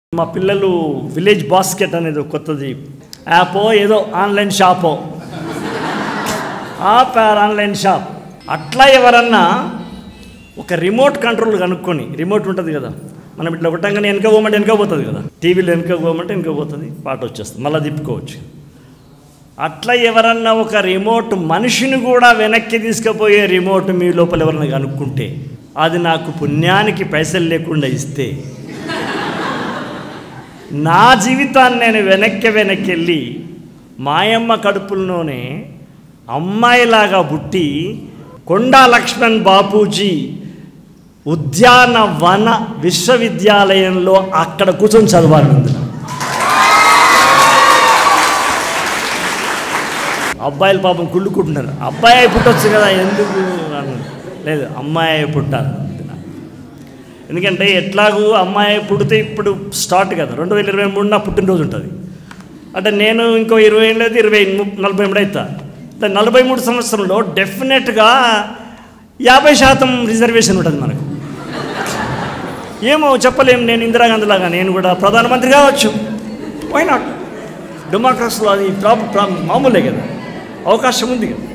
మా పిల్లలు village basket అనేది ఒక కొత్తది యాపో ఏదో ఆన్లైన్ షాపో ఆప్ ఆర్ ఆన్లైన్ షాప్ అట్లా ఎవరన్నా ఒక రిమోట్ కంట్రోల్ కనుక్కొని రిమోట్ ఉంటుంది కదా మనం ఇట్లా కొట్టంగానే వెనక పోమంటే వెనక పోతుంది కదా టీవీలో వెనక పోమంటే వెనక పోతుంది పాట వచ్చేస్తుంది మళ్ళీ తిప్పుకోవచ్చు అట్లా ఎవరన్నా ఒక రిమోట్ మనిషిని కూడా వెనక్కి తీసుకుపోయే రిమోట్ మీ లోపల ఎవరైనా కనుక్కుంటే అది నాకు పుణ్యానికి పైసలు లేకుండా ఇస్తే నా జీవితాన్ని నేను వెనక్కి వెనక్కి వెళ్ళి మాయమ్మ కడుపులోనే అమ్మాయిలాగా పుట్టి కొండా లక్ష్మణ్ బాపూజీ ఉద్యాన వన విశ్వవిద్యాలయంలో అక్కడ కూర్చొని చదవాలి ఉంది అబ్బాయిలు పాపం కుళ్ళుకుంటున్నారు అబ్బాయి పుట్టొచ్చు కదా ఎందుకు అన్నారు. లేదు అమ్మాయి పుట్టాలి ఎందుకంటే ఎట్లాగూ అమ్మాయి పుడితే ఇప్పుడు స్టార్ట్ కదా రెండు వేల ఇరవై మూడు నా పుట్టినరోజు ఉంటుంది అంటే నేను ఇంకో ఇరవై ఏళ్ళు అయితే ఇరవై ము- నలభై మూడు అవుతా అంటే నలభై మూడు సంవత్సరంలో డెఫినెట్గా యాభై శాతం రిజర్వేషన్ ఉంటుంది మనకు ఏమో చెప్పలేము నేను ఇందిరాగాంధీ లాగా నేను కూడా ప్రధానమంత్రి కావచ్చు వై నాట్ డెమోక్రసీలో అది ప్రాబ్ ప్రాబ్ మామూలే కదా అవకాశం ఉంది కదా